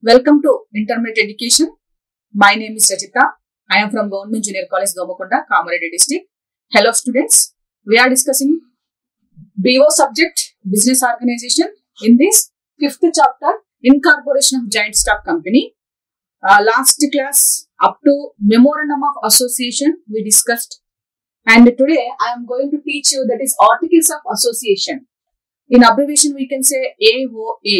Welcome to Intermediate Education. My name is Rachita. I am from Government Junior College, Domakonda, Kamareddy District. Hello students. We are discussing BO subject, Business Organization in this fifth chapter, Incorporation of Giant Stock Company. Uh, last class up to Memorandum of Association we discussed and today I am going to teach you that is Articles of Association. In abbreviation we can say AOA.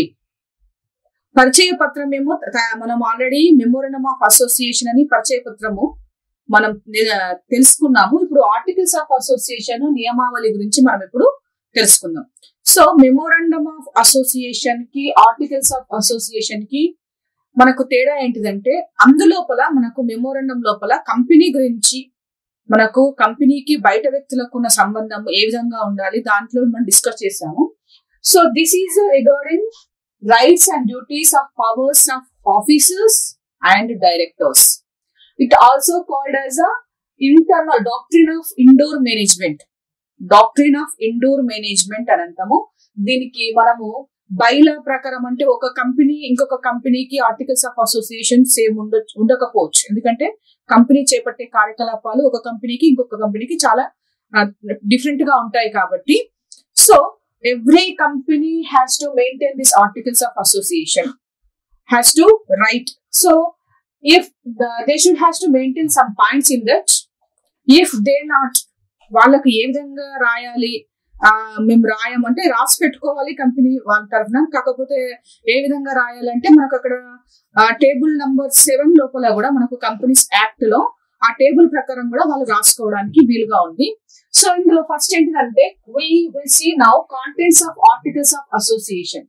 పరిచయ పత్రం ఏమో త- మనం already memorandum of association అని పరిచయ పత్రము మనం ని- తెలుసుకున్నాము ఇప్పుడు ఆర్టికల్స్ ఆఫ్ అసోసియేషన్ నియమావళి గురించి మనం ఇప్పుడు తెలుసుకుందాం సో మెమోరండమ్ ఆఫ్ అసోసియేషన్ కి ఆర్టికల్స్ ఆఫ్ అసోసియేషన్ కి మనకు తేడా ఏంటిదంటే అందులోపల మనకు మెమోరండం లోపల కంపెనీ గురించి మనకు కంపెనీకి బయట వ్యక్తులకు ఉన్న సంబంధం ఏ విధంగా ఉండాలి దాంట్లో మనం డిస్కస్ చేసాము so this is regarding rights and duties of powers of officers and directors it also called as a internal doctrine of indoor management doctrine of indoor management అని అంటాము దీనికి మనము బైలా ప్రకారం అంటే ఒక కంపెనీ ఇంకొక కంపెనీకి ఆర్టికల్స్ ఆఫ్ అసోసియేషన్ సేమ్ ఉండ ఉండకపోవచ్చు ఎందుకంటే కంపెనీ చేపట్టే కార్యకలాపాలు ఒక కంపెనీకి ఇంకొక కంపెనీకి చాలా డిఫరెంట్ గా ఉంటాయి కాబట్టి so every company has to maintain this articles of association has to write so if they should has to maintain some points in that if they not వాళ్ళకు ఏ విధంగా రాయాలి ఆ, మేము రాయమంటే రాసి పెట్టుకోవాలి కంపెనీ వాళ్ళ తరఫున కాకపోతే ఏ విధంగా రాయాలంటే మనకు అక్కడ టేబుల్ నంబర్ సెవెన్ లోపల కూడా మనకు కంపెనీస్ యాక్ట్ లో ఆ టేబుల్ ప్రకారం కూడా వాళ్ళు రాసుకోవడానికి వీలుగా ఉంది సో ఇందులో ఫస్ట్ ఏంటిదంటే we will see now contents of articles of association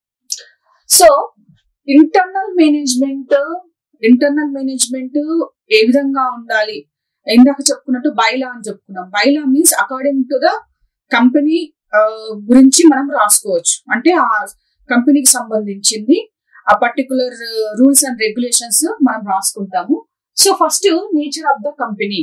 so internal management internal management ఏ విధంగా ఉండాలి ఇందాక చెప్పుకున్నట్టు బైలా అని చెప్పుకున్నాం bylaw means according to the company గురించి మనం రాసుకోవచ్చు అంటే ఆ కంపెనీకి సంబంధించింది ఆ పర్టికులర్ రూల్స్ అండ్ రెగ్యులేషన్స్ మనం రాసుకుంటాము so first nature of the company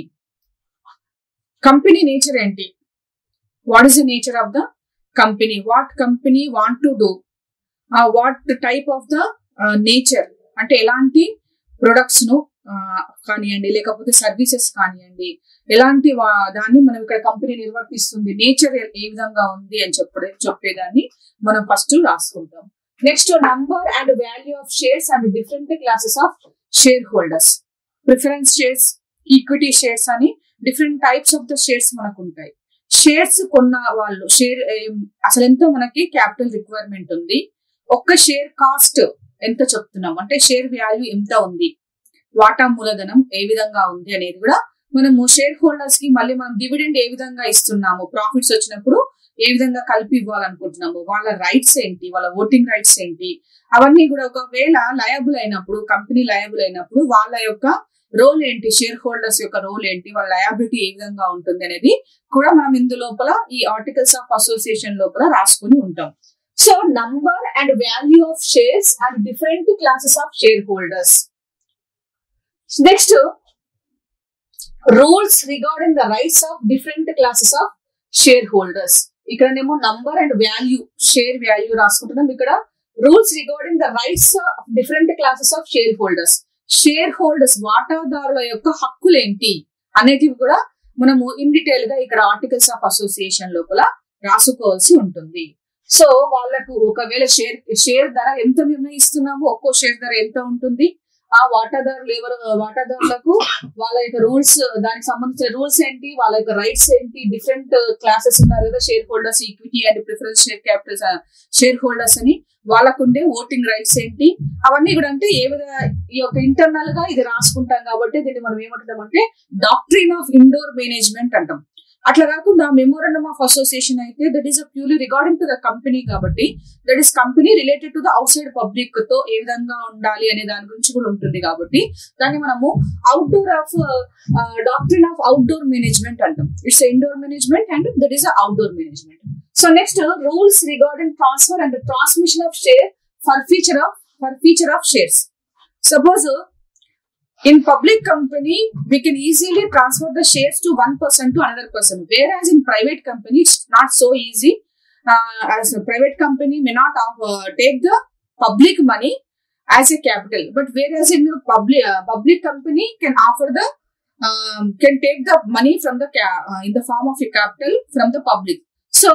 company nature ఏంటి what is the nature of the company what company want to do what type of the nature అంటే ఎలాంటి ప్రొడక్ట్స్ ను ఆ, కానివ్వండి లేకపోతే సర్వీసెస్ కానివ్వండి ఎలాంటి వా- దాన్ని మనం ఇక్కడ కంపెనీ నిర్వర్తిస్తుంది నేచర్ ఏ విధంగా ఉంది అని చెప్పడే చెప్పేదాన్ని మనం ఫస్ట్ రాసుకుంటాం next number and value of shares and different classes of share holders preference shares equity shares అని different types of the shares మనకు ఉంటాయి షేర్స్ కొన్న వాళ్ళు షేర్ అసలు ఎంత మనకి క్యాపిటల్ రిక్వైర్మెంట్ ఉంది ఒక్క షేర్ కాస్ట్ ఎంత చెప్తున్నాం అంటే షేర్ వాల్యూ ఎంత ఉంది వాటా మూలధనం ఏ విధంగా ఉంది అనేది కూడా మనము షేర్ హోల్డర్స్ కి మళ్ళీ మనం డివిడెండ్ ఏ విధంగా ఇస్తున్నాము ప్రాఫిట్స్ వచ్చినప్పుడు ఏ విధంగా కలిపి ఇవ్వాలనుకుంటున్నాము వాళ్ళ రైట్స్ ఏంటి వాళ్ళ ఓటింగ్ రైట్స్ ఏంటి అవన్నీ కూడా ఒకవేళ లయబుల్ అయినప్పుడు కంపెనీ లయబుల్ అయినప్పుడు వాళ్ళ యొక్క రోల్ ఏంటి షేర్ హోల్డర్స్ యొక్క రోల్ ఏంటి వాళ్ళ లయబిలిటీ ఏ విధంగా ఉంటుంది అనేది కూడా మనం ఇందు లోపల ఈ ఆర్టికల్స్ ఆఫ్ అసోసియేషన్ లోపల రాసుకుని ఉంటాం so number and value of shares and different classes of share holders next rules regarding the rights of different classes of share holders ఇక్కడనేమో number and value share value రాసుకుంటున్నాం ఇక్కడ rules regarding the rights of different classes of share holders share holders వాటాదారుల యొక్క హక్కులు ఏంటి అనేటివి కూడా మనము ఇన్ డీటెయిల్ గా ఇక్కడ ఆర్టికల్స్ ఆఫ్ అసోసియేషన్ లోపల రాసుకోవాల్సి ఉంటుంది సో వాళ్ళకు ఒకవేళ షేర్ షేర్ ధర ఎంత నిర్ణయిస్తున్నామో ఒక్కో షేర్ ధర ఎంత ఉంటుంది ఆ వాటాదారులు ఎవరు వాటాదారులకు వాళ్ళ యొక్క రూల్స్ దానికి సంబంధించిన రూల్స్ ఏంటి వాళ్ళ యొక్క రైట్స్ ఏంటి డిఫరెంట్ క్లాసెస్ ఉన్నారు కదా share holders equity and preference share capital share holders అని వాళ్ళకుండే ఓటింగ్ రైట్స్ ఏంటి అవన్నీ కూడా అంటే ఏ విధంగా ఈ యొక్క ఇంటర్నల్ గా ఇది రాసుకుంటాం కాబట్టి దీన్ని మనం ఏమంటున్నాం అంటే డాక్ట్రిన్ ఆఫ్ ఇండోర్ మేనేజ్మెంట్ అంటాం అట్లా కాకుండా మెమోరండమ్ ఆఫ్ అసోసియేషన్ అయితే that is purely regarding to the company కాబట్టి that is company related to the outside public తో ఏ విధంగా ఉండాలి అనే దాని గురించి కూడా ఉంటుంది కాబట్టి దాన్ని మనము outdoor of doctrine of outdoor management అంటాం it's indoor management and that is outdoor management so next rules regarding transfer and transmission of share forfeiture of forfeiture of shares suppose in public company we can easily transfer the shares to one person to another person whereas in private company it's not so easy uh, as a private company may not uh, take the public money as a capital. But whereas in a public uh, public company can offer the um, can take the money from the ca- uh, in the form of a capital from the public. So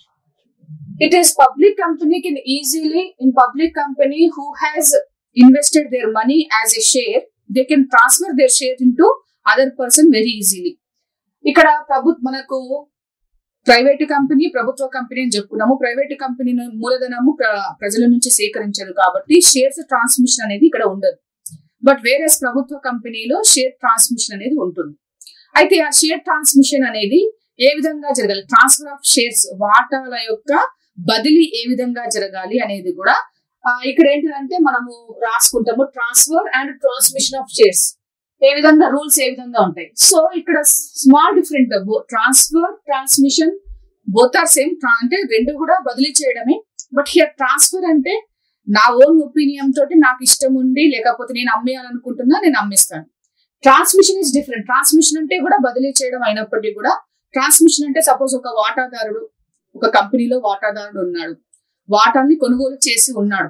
it is public company can easily in public company who has invested their money as a share they can transfer their share into other person very easily. ఇక్కడ ప్రభు మనకు private company ప్రభుత్వ company అని చెప్పుకున్నాము private company మూలధనము ప్ర- ప్రజల నుంచి సేకరించదు కాబట్టి షేర్స్ ట్రాన్స్మిషన్ అనేది ఇక్కడ ఉండదు బట్ వేరే ప్రభుత్వ కంపెనీలో షేర్ ట్రాన్స్మిషన్ అనేది ఉంటుంది అయితే ఆ షేర్ ట్రాన్స్మిషన్ అనేది ఏ విధంగా జరగాలి ట్రాన్స్ఫర్ ఆఫ్ షేర్స్ వాటాల యొక్క బదిలీ ఏ విధంగా జరగాలి అనేది కూడా ఆ, ఇక్కడ ఏంటిదంటే మనము రాసుకుంటాము transfer and transmission of shares ఏ విధంగా రూల్స్ ఏ విధంగా ఉంటాయి సో ఇక్కడ small different transfer transmission both are same అంటే రెండు కూడా బదిలీ చేయడమే బట్ హియర్ ట్రాన్స్ఫర్ అంటే నా ఓన్ ఒపీనియన్ తోటి నాకు ఇష్టం ఉండి లేకపోతే నేను అమ్మేయాలనుకుంటున్నా నేను అమ్మేస్తాను ట్రాన్స్మిషన్ ఇస్ డిఫరెంట్ ట్రాన్స్మిషన్ అంటే కూడా బదిలీ చేయడం అయినప్పటికీ కూడా ట్రాన్స్మిషన్ అంటే సపోజ్ ఒక వాటాదారుడు ఒక కంపెనీలో వాటాదారుడు ఉన్నాడు వాటాన్ని కొనుగోలు చేసి ఉన్నాడు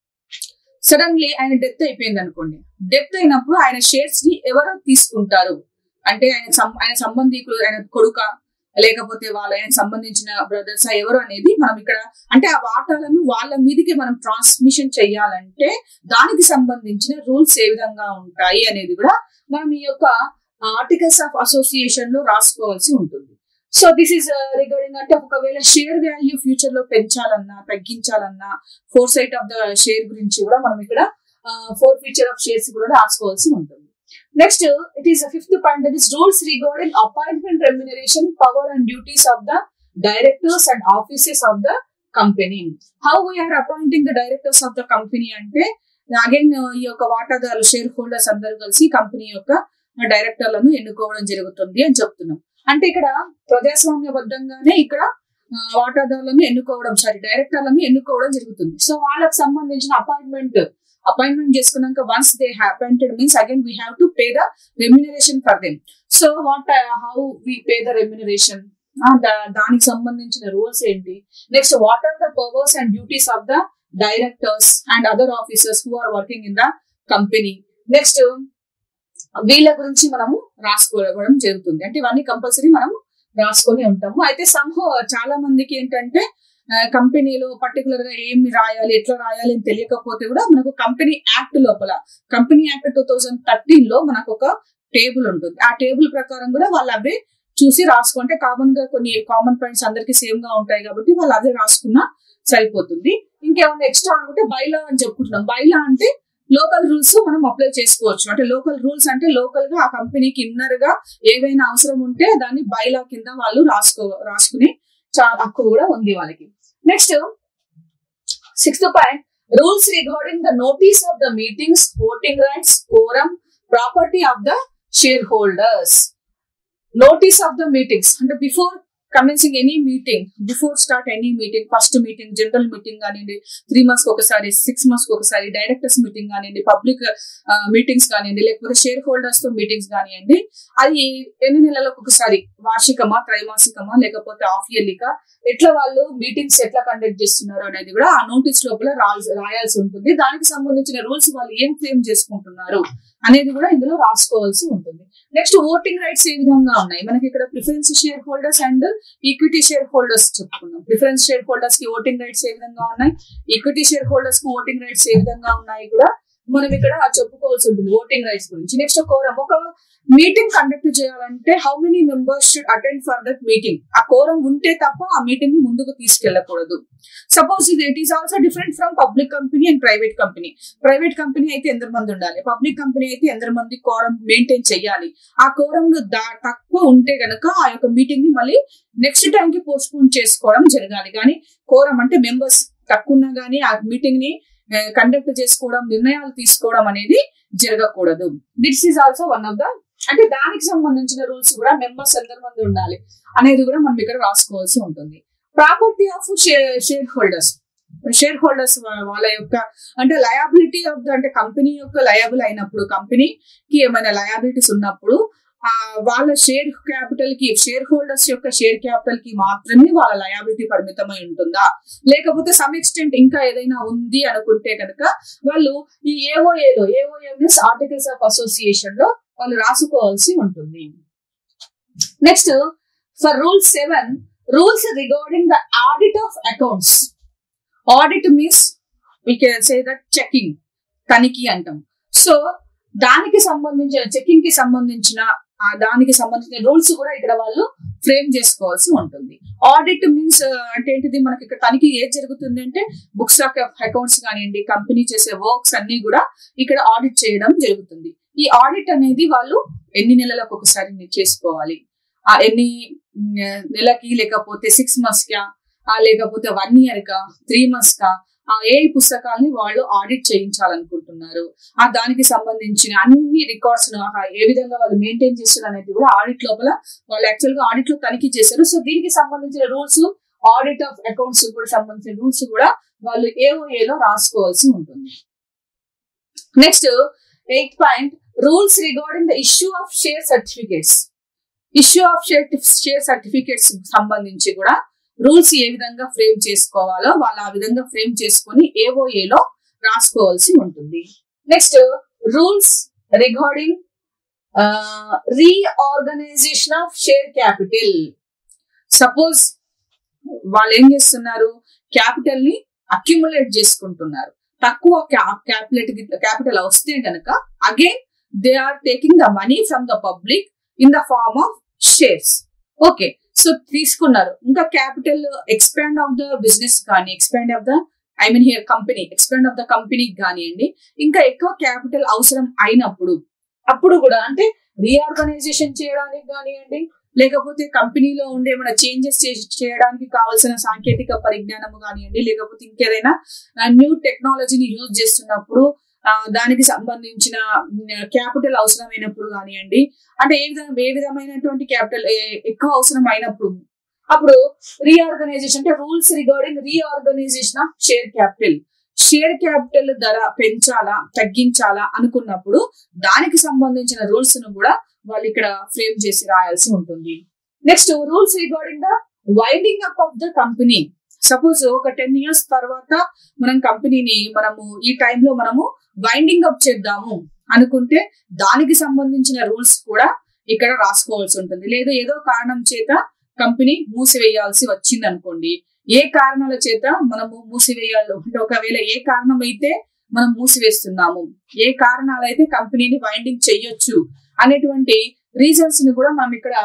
సడన్లీ ఆయన డెత్ అయిపోయింది అనుకోండి డెత్ అయినప్పుడు ఆయన షేర్స్ ని ఎవరు తీసుకుంటారు అంటే ఆయన సం- ఆయన సంబంధికులు ఆయన కొడుక లేకపోతే వాళ్ళ ఆయన సంబంధించిన బ్రదర్స్ ఎవరు అనేది మనం ఇక్కడ అంటే ఆ వాటాలను వాళ్ళ మీదకి మనం ట్రాన్స్మిషన్ చేయాలంటే దానికి సంబంధించిన రూల్స్ ఏ విధంగా ఉంటాయి అనేది కూడా మనం ఈ యొక్క ఆర్టికల్స్ ఆఫ్ అసోసియేషన్ లో రాసుకోవాల్సి ఉంటుంది సో దిస్ ఇస్ రిగార్డింగ్ అంటే ఒకవేళ షేర్ వాల్యూ ఫ్యూచర్ లో పెంచాలన్నా తగ్గించాలన్నా foresight of the share గురించి కూడా మనం ఇక్కడ ఫోర్ ఫీచర్ ఆఫ్ షేర్స్ కూడా రాసుకోవాల్సి ఉంటుంది next it is fifth point that is rules regarding appointment remuneration power and duties of the directors and offices of the company how we are appointing the directors of the company అంటే again ఈ యొక్క వాటాదారులు share holders అందరూ కలిసి company యొక్క డైరెక్టర్లను ఎన్నుకోవడం జరుగుతుంది అని చెప్తున్నాం అంటే ఇక్కడ ప్రజాస్వామ్యబద్ధంగానే ఇక్కడ ఆ, వాటాదారులను ఎన్నుకోవడం సారీ డైరెక్టర్లను ఎన్నుకోవడం జరుగుతుంది సో వాళ్ళకి సంబంధించిన అపాయింట్మెంట్ అపాయింట్మెంట్ చేసుకున్నాక once they appointed means again we have to pay the remuneration for them so what how we pay the remuneration దానికి సంబంధించిన రూల్స్ ఏంటి next what are the powers and duties of the directors and other officers who are working in the company next వీళ్ళ గురించి మనము రాసుకోవడం జరుగుతుంది అంటే ఇవన్నీ కంపల్సరీ మనం రాసుకొని ఉంటాము అయితే సంహో చాలా మందికి ఏంటంటే ఆ, కంపెనీలో పర్టికులర్ గా ఏమి రాయాలి ఎట్లా రాయాలి అని తెలియకపోతే కూడా మనకు కంపెనీ యాక్ట్ లోపల company act two thousand thirteen లో మనకు ఒక టేబుల్ ఉంటుంది ఆ టేబుల్ ప్రకారం కూడా వాళ్ళు అవే చూసి రాసుకుంటే కామన్ గా కొన్ని కామన్ పాయింట్స్ అందరికి సేమ్ గా ఉంటాయి కాబట్టి వాళ్ళు అదే రాసుకున్నా సరిపోతుంది ఇంకేమైనా ఎక్స్ట్రా అనుకుంటే బైలా అని చెప్పుకుంటున్నాం బైలా అంటే లోకల్ రూల్స్ మనం అప్లై చేసుకోవచ్చు అంటే లోకల్ రూల్స్ అంటే లోకల్ గా ఆ కంపెనీకి ఇన్నర్ గా ఏవైనా అవసరం ఉంటే దాన్ని బైలా కింద వాళ్ళు రాసుకో రాసుకునే చా- హక్కు కూడా ఉంది వాళ్ళకి next sixth point rules regarding the notice of the meetings voting rights quorum property of the share holders notice of the meetings అంటే before commencing any meeting before start any meeting first meeting general meeting కానివ్వండి three months ఒకసారి six months ఒకసారి directors meeting కానివ్వండి public meetings కానివ్వండి లేకపోతే share holders తో meetings కానివ్వండి అది ఎన్ని నెలలకు ఒకసారి వార్షికమా త్రైమాసికమా లేకపోతే హాఫ్ ఇయర్లీగా ఎట్లా వాళ్ళు మీటింగ్స్ ఎట్లా కండక్ట్ చేస్తున్నారు అనేది కూడా ఆ నోటీస్ లోపల రాల్సి- రాయాల్సి ఉంటుంది దానికి సంబంధించిన రూల్స్ వాళ్ళు ఏం క్లెయిమ్ చేసుకుంటున్నారు అనేది కూడా ఇందులో రాసుకోవాల్సి ఉంటుంది నెక్స్ట్ ఓటింగ్ రైట్స్ ఏ విధంగా ఉన్నాయి మనకి ఇక్కడ preference share holders and equity share holders చెప్పుకున్నాం ప్రిఫరెన్స్ షేర్ హోల్డర్స్ కి ఓటింగ్ రైట్స్ ఏ విధంగా ఉన్నాయి ఈక్విటీ షేర్ హోల్డర్స్ కి ఓటింగ్ రైట్స్ ఏ విధంగా ఉన్నాయి కూడా మనం ఇక్కడ చెప్పుకోవాల్సి ఉంటుంది ఓటింగ్ రైట్స్ గురించి నెక్స్ట్ కోరం ఒక మీటింగ్ కండక్ట్ చేయాలంటే how many members should attend for that meeting ఆ కోరం ఉంటే తప్ప ఆ మీటింగ్ ని ముందుకు తీసుకెళ్లకూడదు సపోజ్ ఇది it is also different from public company and private company private company అయితే ఎందరు మంది ఉండాలి పబ్లిక్ కంపెనీ అయితే ఎందరు మంది కోరం మెయింటైన్ చేయాలి ఆ కోరం తక్కువ ఉంటే గనక ఆ యొక్క మీటింగ్ ని మళ్ళీ నెక్స్ట్ టైం కి పోస్ట్ పోన్ చేసుకోవడం జరగాలి కానీ కోరం అంటే మెంబర్స్ తక్కువ ఉన్నా గానీ ఆ మీటింగ్ ని కండక్ట్ చేసుకోవడం నిర్ణయాలు తీసుకోవడం అనేది జరగకూడదు this is also one of the అంటే దానికి సంబంధించిన రూల్స్ కూడా మెంబర్స్ ఎందరు మంది ఉండాలి అనేది కూడా మనం ఇక్కడ రాసుకోవాల్సి ఉంటుంది property of share holders share holders వాళ్ళ యొక్క అంటే లయబిలిటీ ఆఫ్ ద అంటే కంపెనీ యొక్క లయబుల్ అయినప్పుడు కంపెనీకి ఏమైనా లయబిలిటీస్ ఉన్నప్పుడు ఆ వాళ్ళ షేర్ క్యాపిటల్ కి షేర్ హోల్డర్స్ యొక్క షేర్ క్యాపిటల్ కి మాత్రమే వాళ్ళ లయాబిలిటీ పరిమితమై ఉంటుందా లేకపోతే సమ్ ఎక్స్టెంట్ ఇంకా ఏదైనా ఉంది అనుకుంటే కనుక వాళ్ళు ఈ ఏఓఏలో AOA means articles of association లో వాళ్ళు రాసుకోవాల్సి ఉంటుంది next for rule seven rules regarding the audit of accounts audit means we can say that checking తనిఖీ అంటాం సో దానికి సంబంధించిన చెకింగ్ కి సంబంధించిన ఆ దానికి సంబంధించిన రూల్స్ కూడా ఇక్కడ వాళ్ళు ఫ్రేమ్ చేసుకోవాల్సి ఉంటుంది ఆడిట్ మీన్స్ అంటే ఏంటిది మనకి ఇక్కడ తనిఖీ ఏది జరుగుతుంది అంటే బుక్స్ ఆఫ్ అకౌంట్స్ కానివ్వండి కంపెనీ చేసే వర్క్స్ అన్ని కూడా ఇక్కడ ఆడిట్ చేయడం జరుగుతుంది ఈ ఆడిట్ అనేది వాళ్ళు ఎన్ని నెలలకు ఒకసారి చేసుకోవాలి ఆ ఎన్ని నెలకి లేకపోతే సిక్స్ మంత్స్ కా లేకపోతే వన్ ఇయర్ కా త్రీ మంత్స్ కా ఆ ఏ పుస్తకాలని వాళ్ళు ఆడిట్ చేయించాలనుకుంటున్నారు ఆ దానికి సంబంధించిన అన్ని రికార్డ్స్ ఏ విధంగా వాళ్ళు మెయింటైన్ చేస్తారు అనేది కూడా ఆడిట్ లోపల వాళ్ళు యాక్చువల్ గా ఆడిట్ లో తనిఖీ చేశారు సో దీనికి సంబంధించిన రూల్స్ ఆడిట్ ఆఫ్ అకౌంట్స్ కూడా సంబంధించిన రూల్స్ కూడా వాళ్ళు ఏఓఏలో రాసుకోవాల్సి ఉంటుంది next eighth point rules regarding the issue of share certificates issue of share share certificates సంబంధించి కూడా రూల్స్ ఏ విధంగా ఫ్రేమ్ చేసుకోవాలో వాళ్ళు ఆ విధంగా ఫ్రేమ్ చేసుకొని ఏఓఏలో రాసుకోవాల్సి ఉంటుంది next rules regarding reorganization of share capital suppose వాళ్ళు ఏం చేస్తున్నారు క్యాపిటల్ ని అక్యుములేట్ చేసుకుంటున్నారు తక్కువ క్యాపిటల్ క్యాపిటల్ వస్తే గనక again they are taking the money from the public in the form of shares okay so తీసుకున్నారు ఇంకా capital expand of the business కానీ expand of the I mean here company expand of the కంపెనీకి కానివ్వండి ఇంకా ఎక్కువ capital అవసరం అయినప్పుడు అప్పుడు కూడా అంటే రీఆర్గనైజేషన్ చేయడానికి కానివ్వండి లేకపోతే కంపెనీలో ఉండే ఏమైనా చేంజెస్ చేయడానికి కావాల్సిన సాంకేతిక పరిజ్ఞానం కానివ్వండి లేకపోతే ఇంకేదైనా న్యూ టెక్నాలజీని యూజ్ చేస్తున్నప్పుడు దానికి సంబంధించిన క్యాపిటల్ అవసరమైనప్పుడు కానివ్వండి అంటే ఏ విధంగా ఏ విధమైనటువంటి క్యాపిటల్ ఎక్కువ అవసరం అయినప్పుడు అప్పుడు రీఆర్గనైజేషన్ అంటే rules regarding reorganization of share capital share capital ధర పెంచాలా తగ్గించాలా అనుకున్నప్పుడు దానికి సంబంధించిన రూల్స్ ను కూడా వాళ్ళు ఇక్కడ ఫ్రేమ్ చేసి రాయాల్సి ఉంటుంది next rules regarding the winding up of the company suppose ఒక టెన్ ఇయర్స్ తర్వాత మనం కంపెనీని మనము ఈ టైంలో మనము వైండింగ్ అప్ చేద్దాము అనుకుంటే దానికి సంబంధించిన రూల్స్ కూడా ఇక్కడ రాసుకోవాల్సి ఉంటుంది లేదా ఏదో కారణం చేత కంపెనీ మూసివేయాల్సి వచ్చింది అనుకోండి ఏ కారణాల చేత మనము మూసివేయాలి అంటే ఒకవేళ ఏ కారణం అయితే మనం మూసివేస్తున్నాము ఏ కారణాలైతే కంపెనీని వైండింగ్ చెయ్యొచ్చు అనేటువంటి రీజన్స్ ని కూడా మనం ఇక్కడ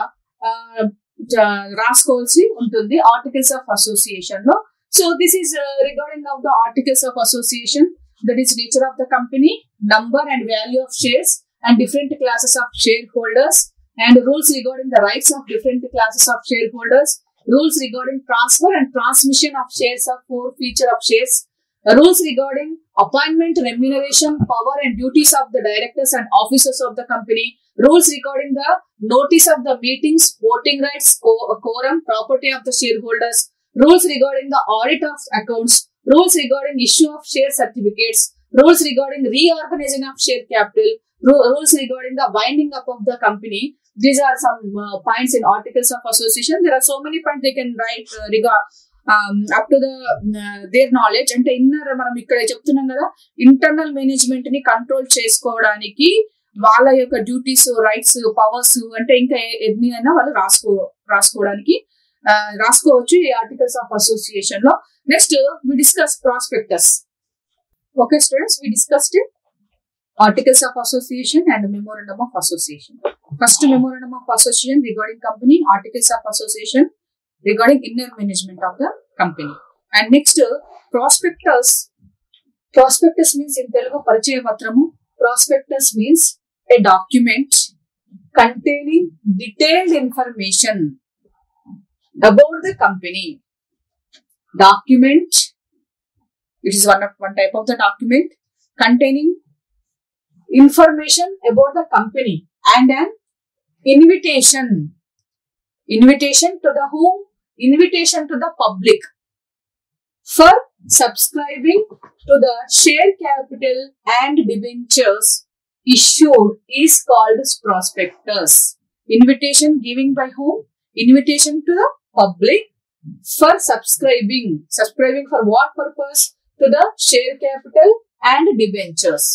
రాసుకోవాల్సి ఉంటుంది ఆర్టికల్స్ ఆఫ్ అసోసియేషన్ లో so this is regarding of the articles of association that is nature of the company, number and value of shares, and different classes of shareholders, and rules regarding the rights of different classes of shareholders, rules regarding transfer and transmission of shares of forfeiture of shares, rules regarding appointment, remuneration, power and duties of the directors and officers of the company, rules regarding the notice of the meetings, voting rights, co- quorum, property of the shareholders, rules regarding the audit of accounts, rules regarding issue of share certificates, rules regarding reorganizing of share capital, ru- rules regarding the winding up of the company. These are some uh, points in articles of association. There are so many points they can write uh, regard. Up to the their knowledge అంటే inner మనం ఇక్కడ చెప్తున్నాం కదా internal management ని control చేసుకోవడానికి వాళ్ళ యొక్క duties rights powers అంటే ఇంకా ఎన్ని అయినా వాళ్ళు రాసుకో రాసుకోవడానికి రాసుకోవచ్చు ఈ ఆర్టికల్స్ ఆఫ్ అసోసియేషన్ లో next we discuss prospectus okay students we discussed articles of association and memorandum of association first memorandum of association regarding company articles of association regarding inner management of the company and next prospectus prospectus means in Telugu పరిచయ పత్రము prospectus means a document containing detailed information about the company document it is one of one type of the document containing information about the company and an invitation invitation to the whom invitation to the public for subscribing to the share capital and debentures issued is called prospectus invitation giving by whom invitation to the public for subscribing subscribing for what purpose to the share capital and debentures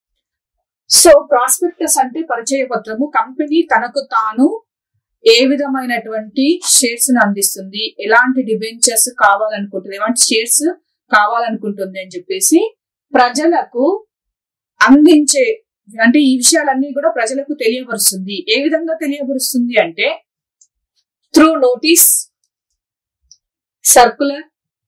so prospectus అంటే పరిచయ పత్రము company తనకు తాను ఏ విధమైనటువంటి shares ను అందిస్తుంది ఎలాంటి debentures కావాలనుకుంటుంది ఎలాంటి షేర్స్ కావాలనుకుంటుంది అని చెప్పేసి ప్రజలకు అందించే అంటే ఈ విషయాలన్నీ కూడా ప్రజలకు తెలియపరుస్తుంది ఏ విధంగా తెలియపరుస్తుంది అంటే through notice circular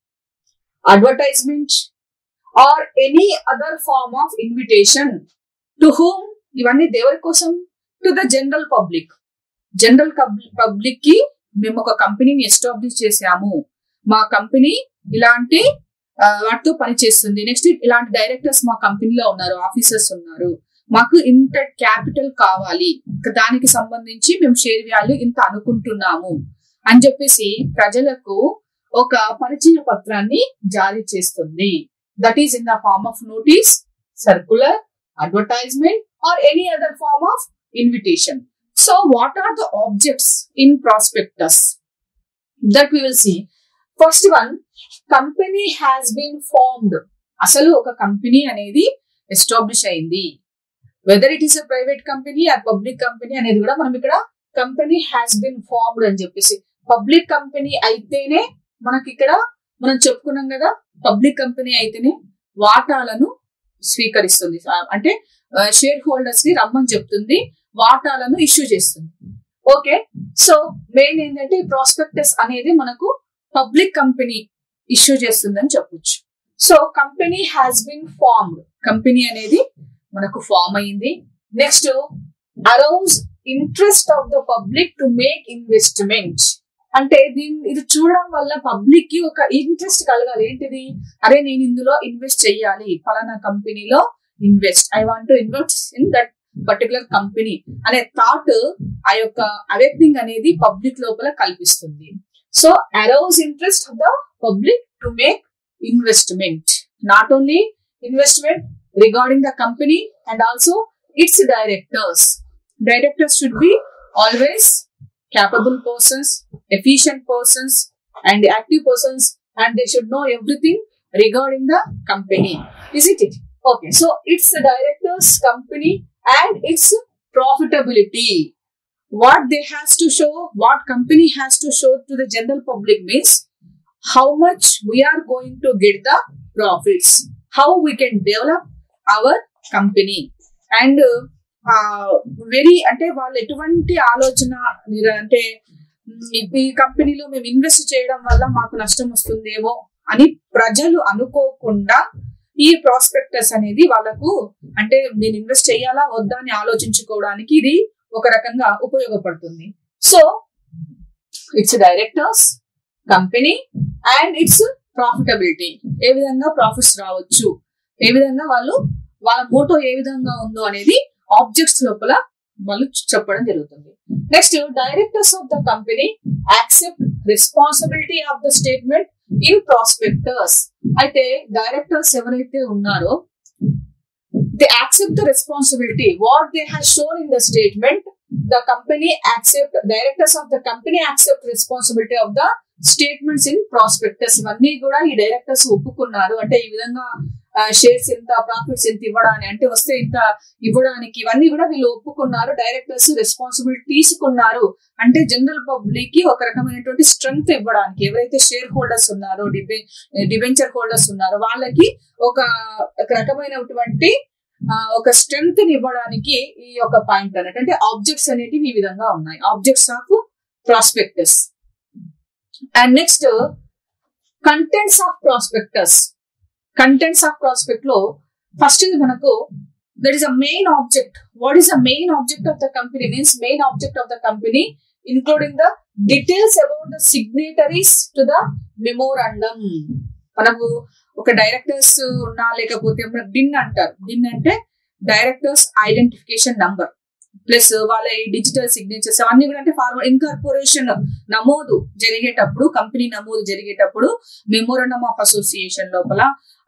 advertisement or any other form of invitation to whom ఇవన్నీ దేవరి కోసం to the general public general public కి మేము ఒక కంపెనీని ఎస్టాబ్లిష్ చేసాము మా కంపెనీ ఇలాంటి ఆ, వాటితో పనిచేస్తుంది నెక్స్ట్ ఇలాంటి డైరెక్టర్స్ మా కంపెనీలో ఉన్నారు ఆఫీసర్స్ ఉన్నారు మాకు ఇంత క్యాపిటల్ కావాలి ఇక దానికి సంబంధించి మేము షేర్ వాల్యూ ఇంత అనుకుంటున్నాము అని చెప్పేసి ప్రజలకు ఒక పరిచయ పత్రాన్ని జారీ చేస్తుంది that is in the form of notice circular advertisement or any other form of invitation so what are the objects in prospectus that we will see first one company has been formed అసలు ఒక కంపెనీ అనేది establish అయింది whether it is a private company or public company అనేది కూడా మనం ఇక్కడ company has been formed అని చెప్పేసి పబ్లిక్ కంపెనీ అయితేనే మనకి ఇక్కడ మనం చెప్పుకున్నాం కదా పబ్లిక్ కంపెనీ అయితేనే వాటాలను స్వీకరిస్తుంది ఆ, అంటే షేర్ హోల్డర్స్ ని రమ్మని చెప్తుంది వాటాలను ఇష్యూ చేస్తుంది ఓకే సో మెయిన్ ఏంటంటే ఈ ప్రాస్పెక్టస్ అనేది మనకు పబ్లిక్ కంపెనీ ఇష్యూ చేస్తుందని చెప్పొచ్చు so company has been formed company అనేది మనకు ఫామ్ అయింది next arouse interest of the public to make investment అంటే దీని ఇది చూడడం వల్ల పబ్లిక్ కి ఒక ఇంట్రెస్ట్ కలగాలి ఏంటిది అరే నేను ఇందులో ఇన్వెస్ట్ చెయ్యాలి ఫలానా కంపెనీలో invest I want to invest in that particular company అనే థాట్ ఆ యొక్క అవేక్నింగ్ అనేది పబ్లిక్ లోపల కల్పిస్తుంది so arouse interest of the public to make investment not only investment regarding the company and also its directors directors should be always capable persons, efficient persons, and active persons, and they should know everything regarding the company. Isn't it? Okay, so it's the director's company and its profitability. What they has to show, what company has to show to the general public means how much we are going to get the profits, how we can develop our company, and uh, very అంటే వాళ్ళు ఎటువంటి ఆలోచన నిర- అంటే మ్, ఈ కంపెనీలో మేము invest చేయడం వల్ల మాకు నష్టం వస్తుందేమో అని ప్రజలు అనుకోకుండా ఈ ప్రాస్పెక్టస్ అనేది వాళ్ళకు అంటే నేను ఇన్వెస్ట్ చేయాలా వద్దా అని ఆలోచించుకోవడానికి ఇది ఒక రకంగా ఉపయోగపడుతుంది so its directors company and its profitability ఏ విధంగా ప్రాఫిట్స్ రావచ్చు ఏ విధంగా వాళ్ళు వాళ్ళ మోటో ఏ విధంగా ఉందో అనేది ఆబ్జెక్ట్స్ లోపల వాళ్ళు చెప్పడం జరుగుతుంది next directors of the company accept responsibility of the statement in prospectus అయితే డైరెక్టర్స్ ఎవరైతే ఉన్నారో they accept the responsibility what they have shown in the statement the company accept directors of the company accept responsibility of the statements in prospectus ఇవన్నీ కూడా ఈ directors ఒప్పుకున్నారు అంటే ఈ విధంగా షేర్స్ ఇంత ప్రాఫిట్స్ ఇంత ఇవ్వడానికి అంటే వస్తే ఇంత ఇవ్వడానికి ఇవన్నీ కూడా వీళ్ళు ఒప్పుకున్నారు డైరెక్టర్స్ రెస్పాన్సిబిలిటీ తీసుకున్నారు అంటే జనరల్ పబ్లిక్ కి ఒక రకమైనటువంటి స్ట్రెంగ్త్ ఇవ్వడానికి ఎవరైతే షేర్ హోల్డర్స్ ఉన్నారో డిబె డిబెంచర్ హోల్డర్స్ ఉన్నారో వాళ్ళకి ఒక ఒక రకమైనటువంటి ఆ, ఒక స్ట్రెంగ్త్ ని ఇవ్వడానికి ఈ యొక్క పాయింట్ అన్నట్టు అంటే ఆబ్జెక్ట్స్ అనేటివి ఈ విధంగా ఉన్నాయి objects of prospectus and next contents of prospectus contents of prospect లో ఫస్ట్ ఇది మనకు that is a main object what is a main object of the company means main object of the company including the details about the signatories to the memorandum మనకు ఒక directors ఉన్నా లేకపోతే DIN అంటారు DIN అంటే directors identification number plus వాళ్ళ digital signatures అవన్నీ కూడా అంటే ఫార్మల్ ఇన్కార్పొరేషన్ నమోదు జరిగేటప్పుడు కంపెనీ నమోదు జరిగేటప్పుడు మెమోరండమ్ ఆఫ్ అసోసియేషన్ లోపల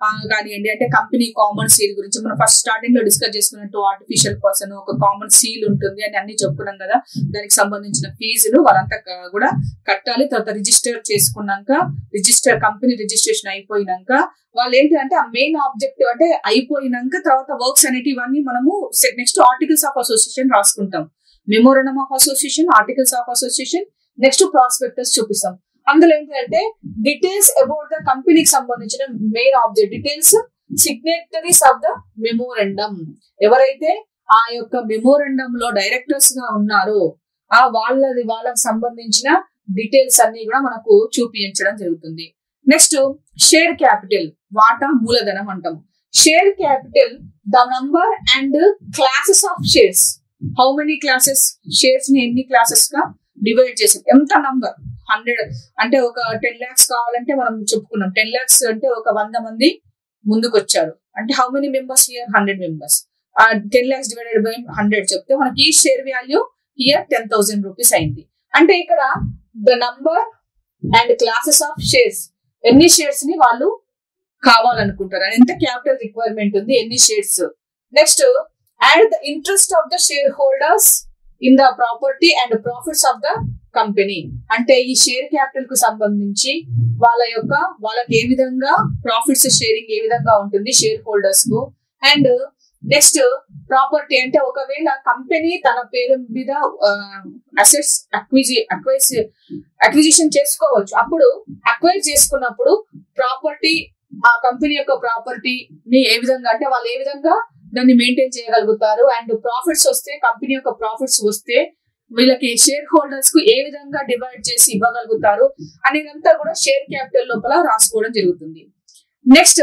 కానివ్వండి అంటే కంపెనీ కామన్ సీల్ గురించి మనం ఫస్ట్ స్టార్టింగ్ లో డిస్కస్ చేసుకున్నట్టు ఆర్టిఫిషియల్ పర్సన్ ఒక కామన్ సీల్ ఉంటుంది అని అన్ని చెప్పుకున్నాం కదా దానికి సంబంధించిన ఫీజులు వాళ్ళంతా క- కూడా కట్టాలి తర్వాత రిజిస్టర్ చేసుకున్నాక రిజిస్టర్ కంపెనీ రిజిస్ట్రేషన్ అయిపోయినాక వాళ్ళు ఏంటంటే ఆ మెయిన్ ఆబ్జెక్టివ్ అంటే అయిపోయినాక తర్వాత వర్క్స్ అనేటివి ఇవన్నీ మనము నెక్స్ట్ ఆర్టికల్స్ ఆఫ్ అసోసియేషన్ రాసుకుంటాం memorandum of association articles of association next prospectus చూపిస్తాం అందులో ఏంటంటే డీటెయిల్స్ అబౌట్ ద కంపెనీకి సంబంధించిన main object details signatories of the memorandum ఎవరైతే ఆ యొక్క మెమోరండమ్ లో డైరెక్టర్స్ గా ఉన్నారో ఆ వాళ్ళది వాళ్ళకి సంబంధించిన డీటెయిల్స్ అన్ని కూడా మనకు చూపించడం జరుగుతుంది నెక్స్ట్ షేర్ క్యాపిటల్ వాటా మూలధనం అంటాం share capital the number and classes of shares how many classes shares ని ఎన్ని క్లాసెస్ గా డివైడ్ చేసాం ఎంత నంబర్ హండ్రెడ్ అంటే ఒక టెన్ లాక్స్ కావాలంటే మనం చెప్పుకున్నాం టెన్ లాక్స్ అంటే ఒక వంద మంది ముందుకు వచ్చారు అంటే how many members here hundred members ten lakhs divided by hundred చెప్తే మనకి ఈ share value here ten thousand rupees అయింది అంటే ఇక్కడ the number and classes of shares ఎన్ని షేర్స్ ని వాళ్ళు కావాలనుకుంటారు ఎంత క్యాపిటల్ రిక్వైర్మెంట్ ఉంది ఎన్ని shares next and the interest of the share holders in the property and profits of the company అంటే ఈ షేర్ క్యాపిటల్ కు సంబంధించి వాళ్ళ యొక్క వాళ్ళకి ఏ విధంగా ప్రాఫిట్స్ షేరింగ్ ఏ విధంగా ఉంటుంది షేర్ హోల్డర్స్ కు అండ్ నెక్స్ట్ ప్రాపర్టీ అంటే ఒకవేళ కంపెనీ తన పేరు మీద అసెట్స్ అక్విజి అక్వైజ్ అక్విజిషన్ చేసుకోవచ్చు అప్పుడు అక్వైర్ చేసుకున్నప్పుడు ప్రాపర్టీ ఆ కంపెనీ యొక్క ప్రాపర్టీని ఏ విధంగా అంటే వాళ్ళు ఏ విధంగా దాన్ని మెయింటైన్ చేయగలుగుతారు అండ్ ప్రాఫిట్స్ వస్తే కంపెనీ యొక్క ప్రాఫిట్స్ వస్తే వీళ్ళకి షేర్ హోల్డర్స్ కు ఏ విధంగా డివైడ్ చేసి ఇవ్వగలుగుతారు అనేదంతా కూడా షేర్ క్యాపిటల్ లోపల రాసుకోవడం జరుగుతుంది next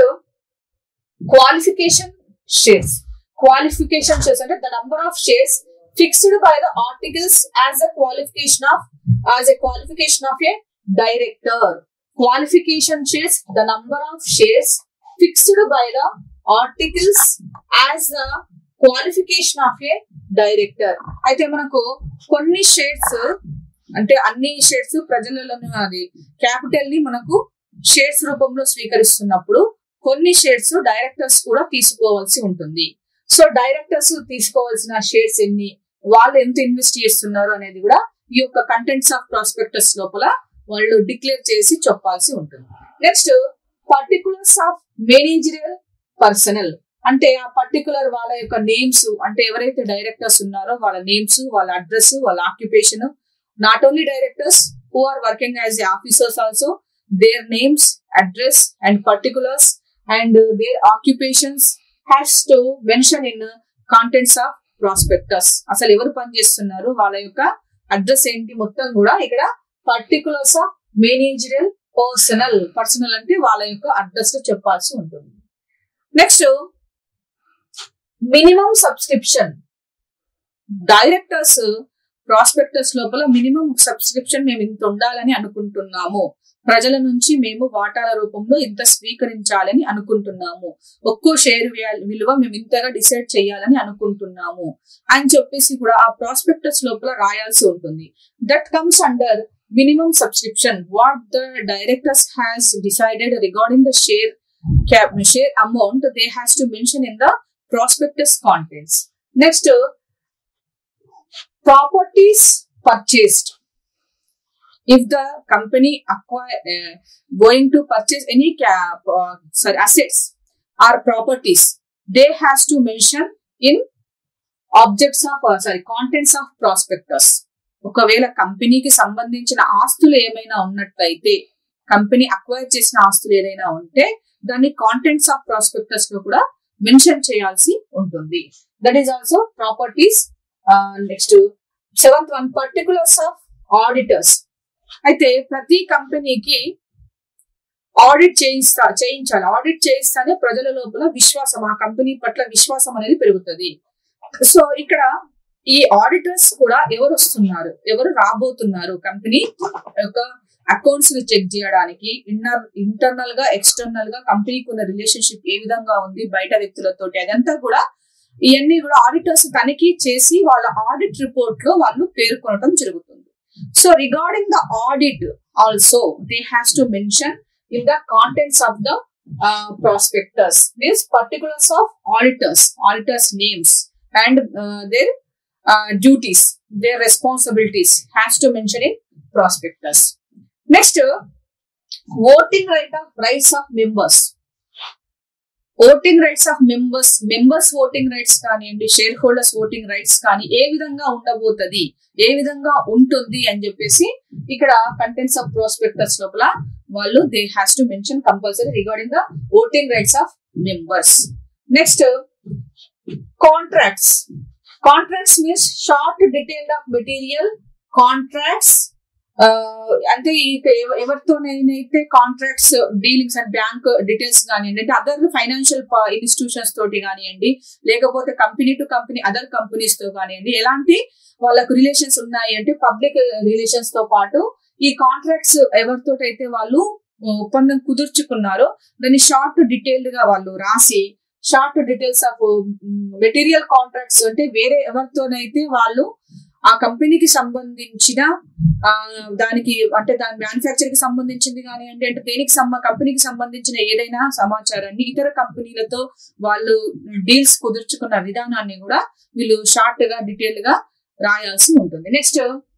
qualification shares qualification shares అంటే the number of shares fixed by the articles as a qualification of as a qualification of a director qualification shares the number of shares fixed by the articles as the qualification of a director అయితే మనకు కొన్ని shares అంటే అన్ని shares ప్రజలలోనే అది capital ని మనకు shares రూపంలో స్వీకరిస్తున్నప్పుడు కొన్ని షేర్స్ డైరెక్టర్స్ కూడా తీసుకోవాల్సి ఉంటుంది సో డైరెక్టర్స్ తీసుకోవాల్సిన షేర్స్ ఎన్ని వాళ్ళు ఎంత ఇన్వెస్ట్ చేస్తున్నారు అనేది కూడా ఈ యొక్క కంటెంట్స్ ఆఫ్ ప్రాస్పెక్టస్ లోపల వాళ్ళు డిక్లేర్ చేసి చెప్పాల్సి ఉంటుంది next particulars of managerial personal అంటే ఆ పర్టికులర్ వాళ్ళ యొక్క నేమ్స్ అంటే ఎవరైతే డైరెక్టర్స్ ఉన్నారో వాళ్ళ నేమ్స్ వాళ్ళ అడ్రస్ వాళ్ళ occupation not only directors who are working as officers also their names address and particulars and their occupations has to mention in contents of prospectus అసలు ఎవరు పనిచేస్తున్నారు వాళ్ళ యొక్క అడ్రస్ ఏంటి మొత్తం కూడా ఇక్కడ particulars of managerial personal personal అంటే వాళ్ళ యొక్క అడ్రస్ చెప్పాల్సి ఉంటుంది next minimum subscription directors prospectus లోపల మినిమం సబ్స్క్రిప్షన్ మేము ఇంత ఉండాలని అనుకుంటున్నాము ప్రజల నుంచి మేము వాటాల రూపంలో ఇంత స్వీకరించాలని అనుకుంటున్నాము ఒక్కో షేర్ విలువ మేము ఇంతగా డిసైడ్ చేయాలని అనుకుంటున్నాము అని చెప్పేసి కూడా ఆ ప్రాస్పెక్టర్స్ లోపల రాయాల్సి ఉంటుంది that comes under minimum subscription what the directors has decided regarding the share cap share amount they has to mention in the prospectus contents next uh, properties purchased if the company acquire uh, going to purchase any cap uh, sorry assets or properties they has to mention in objects of uh, sorry contents of prospectus ఒకవేళ కంపెనీకి సంబంధించిన ఆస్తులు ఏమైనా ఉన్నట్లయితే company acquire చేసిన ఆస్తులు ఏదైనా ఉంటే దాన్ని కాంటెంట్స్ ఆఫ్ ప్రాస్పెక్టస్ లో కూడా మెన్షన్ చేయాల్సి ఉంటుంది that is also properties next seventh one particulars of auditors అయితే ప్రతి కంపెనీకి ఆడిట్ చేయిస్తా చేయించాలి ఆడిట్ చేయిస్తానే ప్రజల లోపల విశ్వాసం ఆ కంపెనీ పట్ల విశ్వాసం అనేది పెరుగుతుంది సో ఇక్కడ ఈ ఆడిటర్స్ కూడా ఎవరు వస్తున్నారు ఎవరు రాబోతున్నారు కంపెనీ యొక్క అకౌంట్స్ ని చెక్ చేయడానికి ఇన్నర్ ఇంటర్నల్ గా ఎక్స్టర్నల్ గా కంపెనీకి ఉన్న రిలేషన్షిప్ ఏ విధంగా ఉంది బయట వ్యక్తులతోటి అదంతా కూడా ఇవన్నీ కూడా ఆడిటర్స్ తనిఖీ చేసి వాళ్ళ ఆడిట్ రిపోర్ట్ లో వాళ్ళు పేర్కొనడం జరుగుతుంది so regarding the audit also they has to mention in the contents of the prospectus means particulars of auditors auditors names and their duties their responsibilities has to mention in prospectus next voting right of rights of members voting rights of members members voting rights కానివ్వండి shareholders voting rights కానీ ఏ విధంగా ఉండబోతుంది ఏ విధంగా ఉంటుంది అని చెప్పేసి ఇక్కడ కంటెంట్స్ ఆఫ్ ప్రాస్పెక్టస్ లోపల వాళ్ళు they has to mention compulsory regarding the voting rights of members next contracts contracts means short detailed of material contracts అంటే ఇక ఎవ- ఎవరితోనైతే contracts dealings and bank details కానివ్వండి అంటే అదర్ ఫైనాన్షియల్ ఇన్స్టిట్యూషన్స్ తోటి కానివ్వండి లేకపోతే company to company other companies తో కానివ్వండి ఎలాంటి వాళ్ళకు రిలేషన్స్ ఉన్నాయి అంటే పబ్లిక్ రిలేషన్స్ తో పాటు ఈ కాంట్రాక్ట్స్ ఎవరితో అయితే వాళ్ళు ఒప్పందం కుదుర్చుకున్నారో దాన్ని షార్ట్ డీటెయిల్డ్ గా వాళ్ళు రాసి short details of material contracts అంటే వేరే ఎవరితోనైతే వాళ్ళు ఆ కంపెనీకి సంబంధించిన ఆ, దానికి అంటే దాని మ్యానుఫ్యాక్చర్ కి సంబంధించింది కానివ్వండి అంటే దేనికి సంబ కంపెనీకి సంబంధించిన ఏదైనా సమాచారాన్ని ఇతర కంపెనీలతో వాళ్ళు డీల్స్ కుదుర్చుకున్న విధానాన్ని కూడా వీళ్ళు షార్ట్ గా డీటెయిల్ గా రాయాల్సి ఉంటుంది next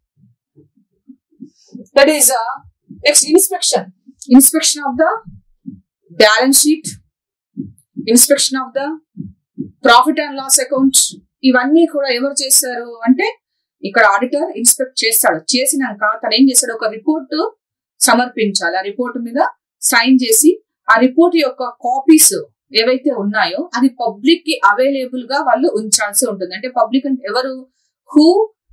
that is next inspection inspection of the balance sheet inspection of the profit and loss account ఇవన్నీ కూడా ఎవరు చేస్తారు అంటే ఇక్కడ ఆడిటర్ ఇన్స్పెక్ట్ చేస్తాడు చేసినాక తను ఏం చేస్తాడు ఒక రిపోర్ట్ సమర్పించాలి ఆ రిపోర్ట్ మీద సైన్ చేసి ఆ రిపోర్ట్ యొక్క కాపీస్ ఏవైతే ఉన్నాయో అది పబ్లిక్ కి అవైలబుల్ గా వాళ్ళు ఉంచాల్సి ఉంటుంది అంటే పబ్లిక్ అంటే ఎవరు who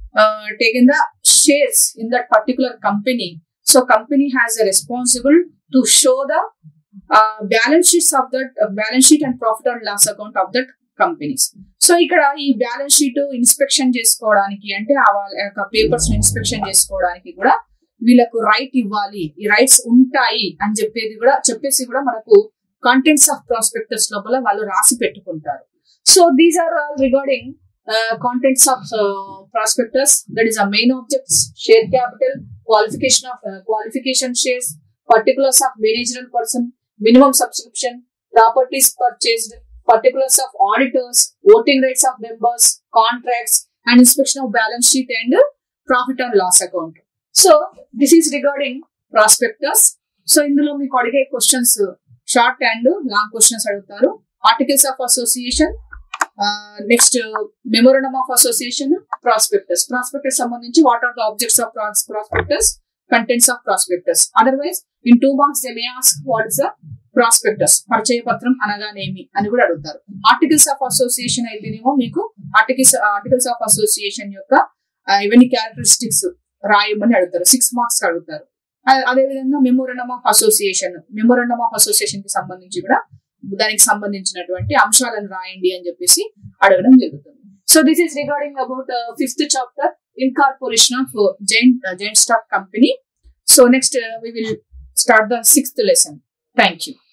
taken the shares in that particular company so company has a responsible to show the balance sheets of that balance sheet and profit and loss account of that companies so ఇక్కడ ఈ balance sheet inspection చేసుకోవడానికి అంటే ఆ వాళ్ళ యొక్క papers inspection చేసుకోవడానికి కూడా వీళ్ళకు రైట్ ఇవ్వాలి ఈ రైట్స్ ఉంటాయి అని చెప్పేది కూడా చెప్పేసి కూడా మనకు కంటెంట్స్ ఆఫ్ ప్రాస్పెక్టస్ లోపల వాళ్ళు రాసి పెట్టుకుంటారు so these are all regarding contents of prospectus that is a main objects share capital qualification of qualification shares particulars of managerial person minimum subscription properties purchased particulars of auditors, voting rights of members, contracts, and inspection of balance sheet and uh, profit and loss account. So, this is regarding prospectus. So ఇందులో మీకు అడిగే questions short and long questions అడుగుతారు articles of association next memorandum of association prospectus prospectus సంబంధించి what are the objects of prospectus contents of prospectus otherwise in two marks they may ask what is the prospectus పరిచయ పత్రం అనగానేమి అని కూడా అడుగుతారు articles of association అయితేనేమో మీకు articles articles of association యొక్క ఆ, ఇవన్నీ క్యారెక్టరిస్టిక్స్ రాయమని అడుగుతారు సిక్స్ మార్క్స్ అడుగుతారు అ- అదేవిధంగా memorandum of association memorandum of association కి సంబంధించి కూడా దానికి సంబంధించినటువంటి అంశాలను రాయండి అని చెప్పేసి అడగడం జరుగుతుంది so this is regarding about fifth chapter incorporation of joint joint stock company so next we will start the sixth lesson thank you